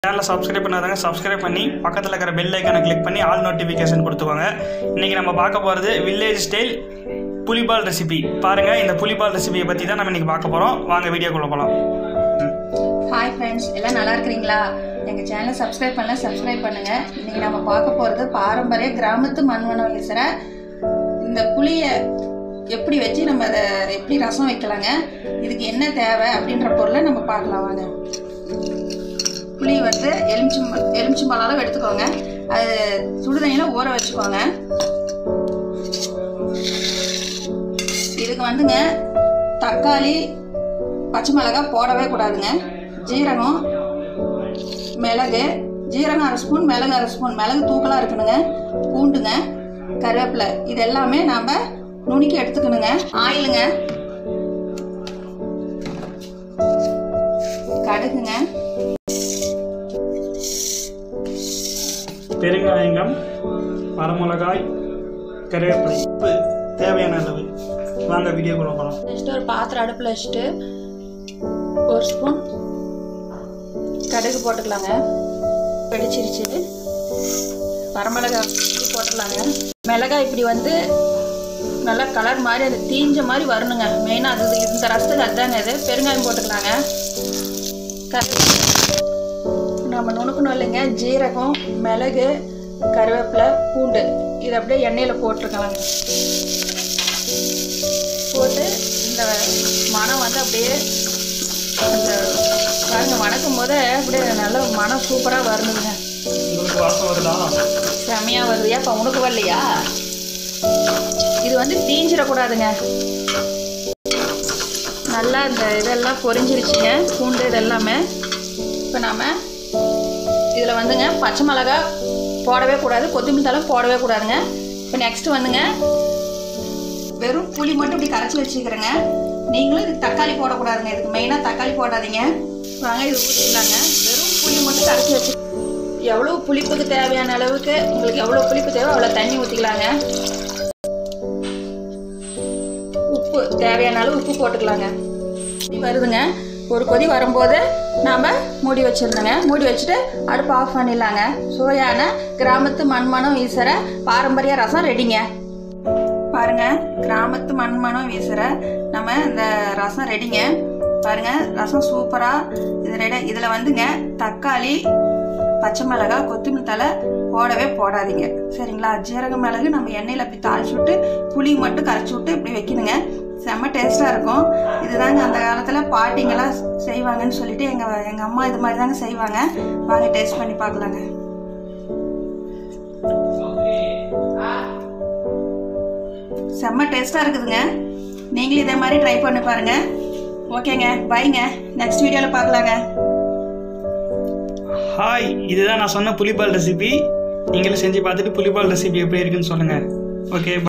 சேனலை subscribe பண்ணாதாங்க subscribe பண்ணி பக்கத்தில் இருக்கிற பெல் ஐக்கானை கிளிக் பண்ணி ஆல் நோட்டிஃபிகேஷன் கொடுத்துக்கோங்க இன்றைக்கி நம்ம பார்க்க போகிறது வில்லேஜ் ஸ்டைல் புலிபால் ரெசிபி பாருங்கள் இந்த புலிபால் ரெசிபியை பற்றி தான் நம்ம இன்றைக்கி பார்க்க போகிறோம் வாங்க வீடியோக்குள்ளே போகலாம் ஹாய் ஃப்ரெண்ட்ஸ் எல்லாம் நல்லா இருக்கிறீங்களா எங்கள் சேனலை சப்ஸ்கிரைப் பண்ணல சப்ஸ்கிரைப் பண்ணுங்க இன்னைக்கு நம்ம பார்க்க போகிறது பாரம்பரிய கிராமத்து மண்வன வீசுகிற இந்த புளியை எப்படி வச்சு நம்ம அதை எப்படி ரசம் வைக்கலாங்க இதுக்கு என்ன தேவை அப்படின்ற பொருளை நம்ம பார்க்கலாம் வாங்க புளி வந்து எலுமிச்சம் எலுமிச்சம்பழம் அளவு எடுத்துக்கோங்க அது சுடுதண்ணியில் ஊற வச்சுக்கோங்க இதுக்கு வந்துங்க தக்காளி பச்சை மிளகாய் போடவே கூடாதுங்க ஜீரகம் மிளகு ஜீரகம் அரை ஸ்பூன் மிளகு அரை ஸ்பூன் மிளகு தூக்கலாக இருக்கணுங்க பூண்டுங்க கருவேப்பிலை இது எல்லாமே நாம் நுணுக்கி எடுத்துக்கணுங்க ஆயிலுங்க கடுகுங்க பெருங்காயங்கம் வரமிளகாய் கருவேப்பிலை உப்பு தேவையான அளவு வாங்க வீடியோக்குள்ளே போகலாம் நெக்ஸ்ட்டு ஒரு பாத்திரம் அடுப்பில் வச்சுட்டு ஒரு ஸ்பூன் கடுகு போட்டுக்கலாங்க வெடிச்சிருச்சு வரமிளகாய் இப்படி போட்டுக்கலாங்க மிளகாய் இப்படி வந்து நல்லா கலர் மாதிரி அது தீஞ்ச மாதிரி வரணுங்க மெயினாக அது இந்த ரசத்துக்கு அதுதாங்க இது பெருங்காயம் போட்டுக்கலாங்க கரு நம்ம நுணுக்கணும் இல்லைங்க ஜீரகம் மிளகு கருவேப்பிலை பூண்டு இது அப்படியே எண்ணெயில் போட்டுருக்கலாங்க போட்டு இந்த மனம் வந்து அப்படியே அந்த பாருங்க வணக்கும் போது அப்படியே நல்ல மனம் சூப்பராக வரணுங்க உங்களுக்கு வாசம் வருதா செமையாக வருது ஏப்பா உனக்கு வரலையா இது வந்து தீஞ்சிடக்கூடாதுங்க நல்லா இந்த இதெல்லாம் பொரிஞ்சிருச்சுங்க பூண்டு இதெல்லாமே இப்போ நாம் இதில் வந்துங்க பச்சை மிளகா போடவே கூடாது கொத்தமல்லி தலை போடவே கூடாதுங்க இப்போ நெக்ஸ்ட்டு வந்துங்க வெறும் புளி மட்டும் இப்படி கரைச்சி வச்சுக்கிறேங்க நீங்களும் இதுக்கு தக்காளி போடக்கூடாதுங்க இதுக்கு மெயினாக தக்காளி போடாதீங்க வாங்க இது ஊற்றிடலாங்க வெறும் புளி மட்டும் கரைச்சி வச்சு எவ்வளோ புளிப்புக்கு தேவையான அளவுக்கு உங்களுக்கு எவ்வளோ புளிப்பு தேவை அவ்வளோ தண்ணி ஊற்றிக்கலாங்க உப்பு தேவையான அளவு உப்பு போட்டுக்கலாங்க கொதி வருதுங்க ஒரு கொதி வரும்போது நாம் மூடி வச்சிருந்தோங்க மூடி வச்சுட்டு அடுப்பு ஆஃப் பண்ணிடலாங்க சுவையான கிராமத்து மண்மனம் வீசுகிற பாரம்பரிய ரசம் ரெடிங்க பாருங்க கிராமத்து மண்மனம் வீசுகிற நம்ம இந்த ரசம் ரெடிங்க பாருங்க ரசம் சூப்பராக இது ரெடி இதில் வந்துங்க தக்காளி பச்சை மிளகாய் கொத்தமல்லி தலை போடவே போடாதீங்க சரிங்களா ஜீரக மிளகு நம்ம எண்ணெயில் அப்படி தாளிச்சு விட்டு புளி மட்டும் கரைச்சி விட்டு இப்படி வைக்கணுங்க செம்ம டேஸ்ட்டாக இருக்கும் இதுதாங்க அந்த காலத்தில் பாட்டிங்கெல்லாம் செய்வாங்கன்னு சொல்லிட்டு எங்கள் எங்கள் அம்மா இது மாதிரி தாங்க செய்வாங்க வாங்க டேஸ்ட் பண்ணி பார்க்கலாங்க செம்ம டேஸ்ட்டாக இருக்குதுங்க நீங்களும் இதே மாதிரி ட்ரை பண்ணி பாருங்க ஓகேங்க பைங்க நெக்ஸ்ட் வீடியோவில் பார்க்கலாங்க ஹாய் இதுதான் நான் சொன்ன புலிபால் ரெசிபி நீங்களும் செஞ்சு பார்த்துட்டு புலிபால் ரெசிபி எப்படி இருக்குன்னு சொல்லுங்கள் ஓகே